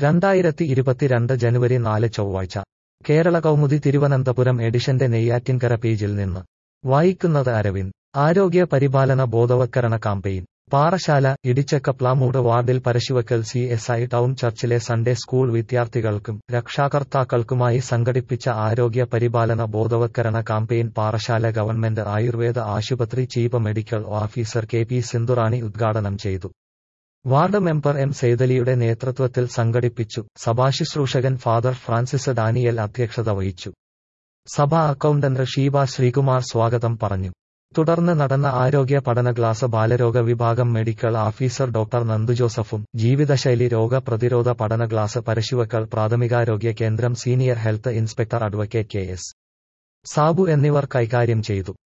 രണ്ടായിരത്തി ഇരുപത്തിരണ്ട് ജനുവരി നാല് ചൊവ്വാഴ്ച കേരള കൗമുദി തിരുവനന്തപുരം എഡിഷന്റെ നെയ്യാറ്റിൻകര പേജിൽ നിന്ന് വായിക്കുന്നത് അരവിന്ദ് ആരോഗ്യ പരിപാലന ബോധവത്കരണ കാമ്പയിൻ പാറശാല ഇടിച്ചക്കപ്ലാമൂട് വാർഡിൽ Parasuvakkal C S I town ചർച്ചിലെ സൺഡേ സ്കൂൾ വിദ്യാർത്ഥികൾക്കും രക്ഷാകർത്താക്കൾക്കുമായി സംഘടിപ്പിച്ച ആരോഗ്യ പരിപാലന ബോധവത്കരണ കാമ്പയിൻ പാറശാല ഗവൺമെന്റ് ആയുർവേദ ആശുപത്രി chief medical officer K P Sindhurani ഉദ്ഘാടനം ചെയ്തു വാർഡ് മെമ്പർ എം സേതലിയുടെ നേതൃത്വത്തിൽ സംഘടിപ്പിച്ചു സഭാശുശ്രൂഷകൻ ഫാദർ ഫ്രാൻസിസ് ഡാനിയൽ അധ്യക്ഷത വഹിച്ചു സഭാ അക്കൗണ്ടന്റ് ഷീബ ശ്രീകുമാർ സ്വാഗതം പറഞ്ഞു തുടർന്ന് നടന്ന ആരോഗ്യ പഠന ക്ലാസ് ബാലരോഗ വിഭാഗം മെഡിക്കൽ ഓഫീസർ ഡോക്ടർ നന്ദു ജോസഫും ജീവിതശൈലി രോഗ പ്രതിരോധ പഠന ക്ലാസ് പരശുവക്കൽ പ്രാഥമികാരോഗ്യ കേന്ദ്രം senior health inspector advocate K S Sabu എന്നിവർ കൈകാര്യം ചെയ്തു